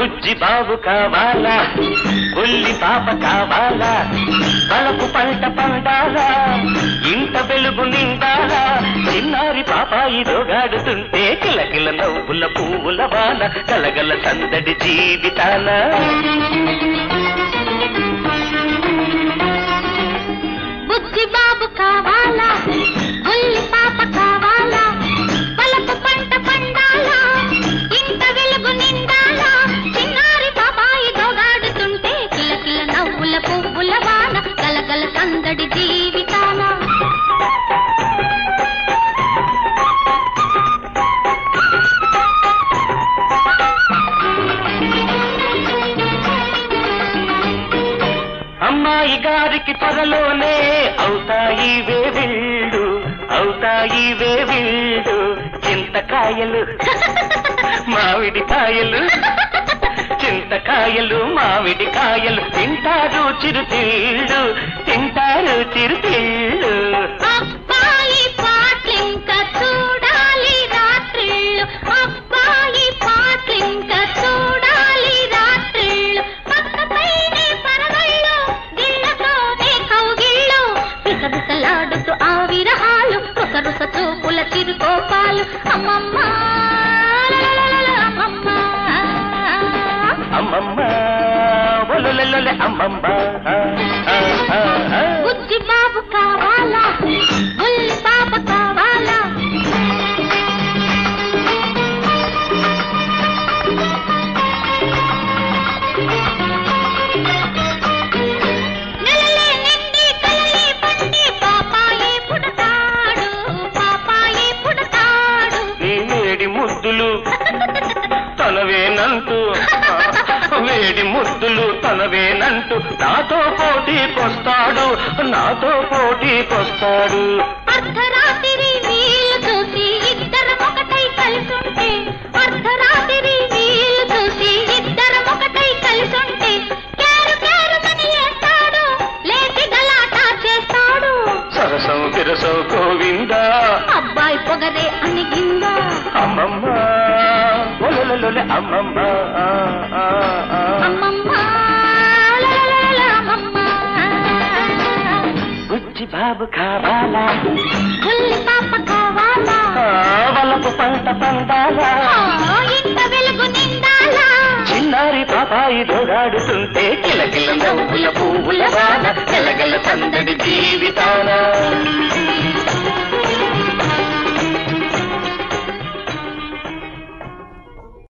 బుజ్జి బాబు కావాలా బుల్లి పాప కావాలా బలపు పంట పండాలా ఇంట వెలుగు నిండాలా చిన్నారి పాపాయి దోగాడుతుంటే కిలకిల నవ్వుల పువ్వుల వాన కలగల సందడి జీవితాన బుజ్జి బాబు కావాలా బుల్లి పాప కావాలా పలపు పంట పండాలా ఇంత వెలుగు నిండాలా చిన్నారి బాబాయి దోగాడుతుంటే కిలకిల నవ్వుల పువ్వుల వాన కలకల సందడి జీవితాన అమ్మాయి గారికి త్వరలోనే అవుతాయి వేవిళ్ళు అవుతాయి వేవిళ్ళు చింతకాయలు మామిడి కాయలు చింతకాయలు మామిడి కాయలు తింటారు చిరుతిళ్ళు తింటారు చిరుతిళ్ళు అబ్బాయి పాటలింక చూడాలి రాత్రిళ్ళు అబ్బాయి పాటలింక చూడాలి రాత్రిళ్ళు పక్కపైనే పరవళ్ళు గిళ్ళతోనే కౌగిళ్ళు పిసపిసలాడుతూ ఆ విరహాలు రుసరుస చూపుల చిరుకోపాలు అమ్మమ్మ లలలలల, అమ్మమ్మ అమ్మమ్మ ఒలొలొలొలె అమ్మమ్మ ఆ, ఆ, ఆ, ఆ. బుజ్జి బాబు కావాలా బుల్లి పాప కావాలా నెలలే నిండి కలలే పండి పాపాయి పుడతాడు పాపాయి పుడతాడు నీ వేడి ముద్దులు తనవేనంటూ వేడి ముద్దులు తనవేనంటూ నాతో పోటీకొస్తాడు నాతో పోటీకొస్తాడు అర్ధరాత్రి వీలు చూసి ఇద్దరం ఒకటై కలిసుంటే అర్ధరాత్రి వీలు చూసి ఇద్దరం ఒకటై కలిసుంటే కేరు కేరు మని వేస్తాడు లేచి గలాటా చేస్తాడు సరసం విరసం గోవిందా అబ్బాయి పొగరే అణిగిందా అమ్మమ్మ ఒలొలొలొలె అమ్మమ్మ ఆ, ఆ, ఆ. అమ్మమ్మ లలలల, అమ్మమ్మ బుజ్జి బాబు కావాలా బుల్లి పాప కావాలా ఆ, వలపు పంట పండాలా ఆ, ఇంత వెలుగు నిండాలా చిన్నారి పాపాయి దోగాడుతుంటే కిలకిల నవ్వుల పువ్వుల వాన కలగల సందడి జీవిత